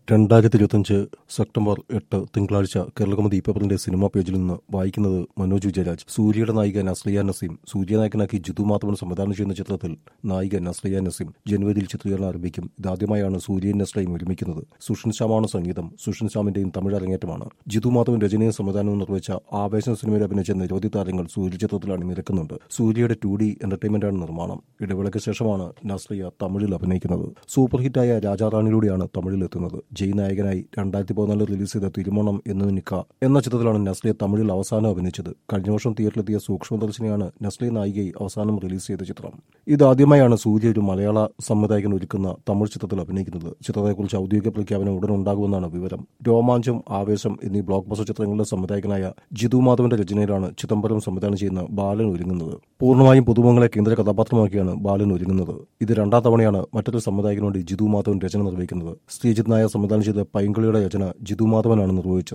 രണ്ടായിരത്തി ഇരുപത്തിയഞ്ച് സെപ്റ്റംബർ എട്ട് തിങ്കളാഴ്ച കേരളകൗമുദി പേപ്പറിന്റെ സിനിമാ പേജിൽ നിന്ന് വായിക്കുന്നത് മനോജ് വിജയരാജ് സൂര്യയുടെ നായിക നസ്രിയ നസീം സൂര്യനായകനാക്കി ജിതു മാധവൻ സംവിധാനം ചെയ്യുന്ന ചിത്രത്തിൽ നായിക നസ്രിയ നസീം ജനുവരിയിൽ ചിത്രീകരണം ആരംഭിക്കും ഇതാദ്യമായാണ് സൂര്യൻ നസ്രയും ഒരുമിക്കുന്നത് സുഷിൻ ശ്യാമാണ് സംഗീതം സുഷിൻ ശ്യാമിന്റെയും തമിഴ് അരങ്ങേറ്റമാണ് ജിതു മാധവൻ രചനയും സംവിധാനവും നിർവഹിച്ച ആവേശം സിനിമയിൽ അഭിനയിച്ച നിരവധി താരങ്ങൾ സൂര്യ ചിത്രത്തിൽ അണിനിരക്കുന്നുണ്ട് സൂര്യയുടെ ടു ഡി എന്റർടൈൻമെന്റാണ് നിർമ്മാണം ഇടവേളയ്ക്ക് ശേഷമാണ് നസ്രിയ തമിഴിൽ അഭിനയിക്കുന്നത് സൂപ്പർ ഹിറ്റായ രാജാറാണിയിലൂടെയാണ് തമിഴിൽ എത്തുന്നത് ജയ് നായകനായി രണ്ടായിരത്തി പതിനാലിൽ റിലീസ് ചെയ്ത തിരുമോണം എന്ന് നിക്ക എന്ന ചിത്രത്തിലാണ് നസ്ലിയ തമിഴിൽ അവസാനം അഭിനയിച്ചത് കഴിഞ്ഞ വർഷം തിയേറ്ററിലെത്തിയ സൂക്ഷ്മദർശിനിയാണ് നസ്ലിയ നായികയെ അവസാനം റിലീസ് ചെയ്ത ചിത്രം ഇതാദ്യമായാണ് സൂര്യ ഒരു മലയാള സംവിധായകൻ ഒരുക്കുന്ന തമിഴ് ചിത്രത്തിൽ അഭിനയിക്കുന്നത് ചിത്രത്തെക്കുറിച്ച് ഔദ്യോഗിക പ്രഖ്യാപനം ഉടൻ ഉണ്ടാകുമെന്നാണ് വിവരം രോമാഞ്ചം ആവേശം എന്നീ ബ്ലോക്ക് ബസ്റ്റർ ചിത്രങ്ങളുടെ സംവിധായകനായ ജിതു മാധവന്റെ രചനയിലാണ് ചിദംബരം സംവിധാനം ചെയ്യുന്ന ബാലൻ ഒരുങ്ങുന്നത് പൂർണ്ണമായും പുതുമുഖങ്ങളെ കേന്ദ്ര കഥാപാത്രമാക്കിയാണ് ബാലൻ ഒരുങ്ങുന്നത് ഇത് രണ്ടാം തവണയാണ് മറ്റൊരു സംവിധായകനോട് ജിതു മാധവൻ രചന നിർവഹിക്കുന്നത് ശ്രീജിത് നായർ സംവിധാനം ചെയ്ത പൈങ്കളിയുടെ രചന ജിതു മാധവനാണ് നിർവഹിച്ചത്